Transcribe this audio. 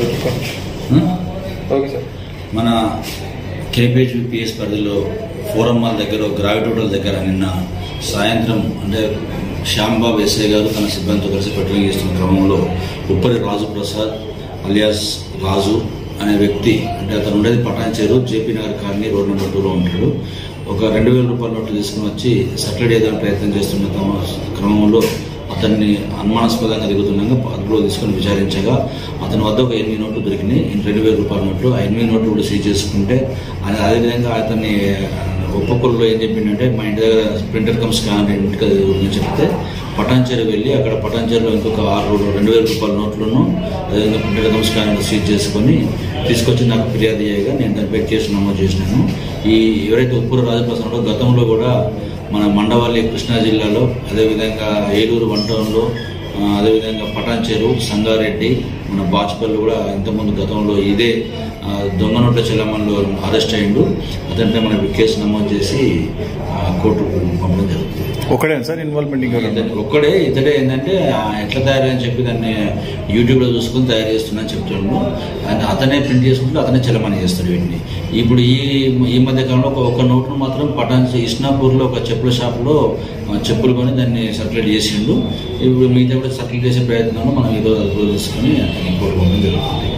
ఉం? Okay sir మన KPH PS పరిధిలో Forum Mall దగ్గర గ్రావిటీ హోటల్ దగ్గర నిన్న సాయంత్రం అంటే శ్యాంబాబు ఎస్ఐ గారు తన సిబ్బందితో కలిసి పెట్రోలింగ్ చేస్తున్న క్రమంలో ఉప్పరి రాజు ప్రసాద్ అలియాస్ రాజు అనే వ్యక్తి అంటే అతను ఉండేది Patancheru JP Nagar colony road number టూలో ఉంటాడు ఒక రెండు వేల రూపాయల నోట్లు తీసుకుని వచ్చి సట్లెడ్ చేయడానికి ప్రయత్నం చేస్తున్న తమ క్రమంలో అతన్ని అనుమానాస్పదంగా దిగుతుండగా అదుపులో తీసుకొని విచారించగా అతని వద్ద ఒక ఎనిమిది నోట్లు దొరికినాయి రెండు వేల రూపాయల నోట్లు ఆ ఎనిమిది నోట్లు కూడా సీజ్ చేసుకుంటే ఆయన అదేవిధంగా అతన్ని ఒక్కొక్కరిలో ఏం చెప్పిందంటే మా ఇంటి దగ్గర ప్రింటర్ కమ్ స్కాన్ ఇంటికి గురించి చెప్తే పటాన్చేరు వెళ్ళి అక్కడ పటాన్చేరులో ఇంకొక ఆరు రెండు వేల రూపాయల నోట్లను అదేవిధంగా ప్రింటర్ కమ్ స్కాన్ సీజ్ చేసుకొని తీసుకొచ్చి నాకు ఫిర్యాదు చేయగా నేను దానిపై కేసు నమోదు చేసినాను ఈ ఎవరైతే ఉప్పూరు రాజప్రసాదంలో గతంలో కూడా మన మండవల్లి కృష్ణా జిల్లాలో అదేవిధంగా ఏలూరు వన్ టౌన్లో ఆ, అదేవిధంగా పటాన్చేరు సంగారెడ్డి మన బాచుపల్లి కూడా ఇంతకుముందు గతంలో ఇదే ఆ, దొంగ నోట్ల చెల్లమల్లో అరెస్ట్ అయిండు అతనిపై మనం కేసు నమోదు చేసి ఆ, కోర్టుకు పంపడం జరుగుతుంది ఒకడేనా సార్ ఇన్వాల్వ్మెంట్ ఇంకా ఇతను ఒక్కడే ఇతడే ఏంటంటే ఆ, ఎట్లా తయారు అని చెప్పి దాన్ని యూట్యూబ్లో చూసుకుని తయారు చేస్తున్నా చెప్తున్నాడు అండ్ అతనే ప్రింట్ చేసుకుంటూ అతనే చలమని చేస్తాడు వీటిని ఇప్పుడు ఈ ఈ మధ్య కాలంలో ఒక ఒక నోట్ను మాత్రం పటాన్ ఇస్నాపూర్లో ఒక చెప్పుల షాప్లో ఆ, చెప్పులు కొని దాన్ని సర్క్యులేట్ చేసిండు ఇప్పుడు మిగతా కూడా సర్క్యులేట్ చేసే ప్రయత్నంలో మనం ఈరోజు అదుపులో తీసుకొని అతన్ని కోర్టు పంపడం జరుగుతుంది